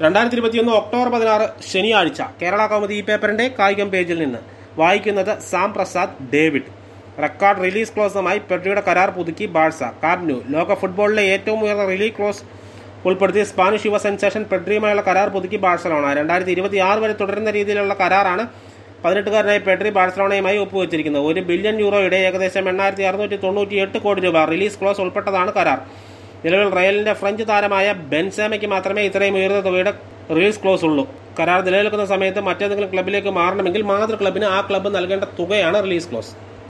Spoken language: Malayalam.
രണ്ടായിരത്തി ഇരുപത്തിയൊന്ന് ഒക്ടോബർ പതിനാറ് ശനിയാഴ്ച കേരള കൗമുദി ഈ പേപ്പറിന്റെ കായികം പേജിൽ നിന്ന് വായിക്കുന്നത് സാം പ്രസാദ് ഡേവിഡ് റെക്കോർഡ് റിലീസ് ക്ലോസുമായി പെഡ്രിയുടെ കരാർ പുതുക്കി ബാഴ്സ കാർന്യൂ ലോക ഫുട്ബോളിലെ ഏറ്റവും ഉയർന്ന റിലീസ് ക്ലോസ് ഉൾപ്പെടുത്തി സ്പാനിഷ് യുവ സെൻസേഷൻ പെഡ്രിയുമായുള്ള കരാർ പുതുക്കി ബാഴ്സലോണ രണ്ടായിരത്തി ഇരുപത്തി ആറ് വരെ തുടരുന്ന രീതിയിലുള്ള കരാറാണ് പതിനെട്ടുകാരനായ പെഡ്രി ബാഴ്സലോണയുമായി ഒപ്പുവെച്ചിരിക്കുന്നത് ഒരു ബില്യൺ യൂറോയുടെ ഏകദേശം എണ്ണായിരത്തി അറുന്നൂറ്റി തൊണ്ണൂറ്റി എട്ട് കോടി രൂപ റിലീസ് ക്ലോസ് ഉൾപ്പെട്ടതാണ് കരാർ നിലവിൽ റയലിന്റെ ഫ്രഞ്ച് താരമായ ബെൻസാമയ്ക്ക് മാത്രമേ ഇത്രയും ഉയർന്ന തുകയുടെ റിലീസ് ക്ലോസ് ഉള്ളൂ കരാർ നിലനിൽക്കുന്ന സമയത്ത് മറ്റേതെങ്കിലും ക്ലബിലേക്ക് മാറണമെങ്കിൽ മാതൃ ക്ലബിന് ആ ക്ലബ്ബ് നൽകേണ്ട തുകയാണ് റിലീസ് ക്ലോസ്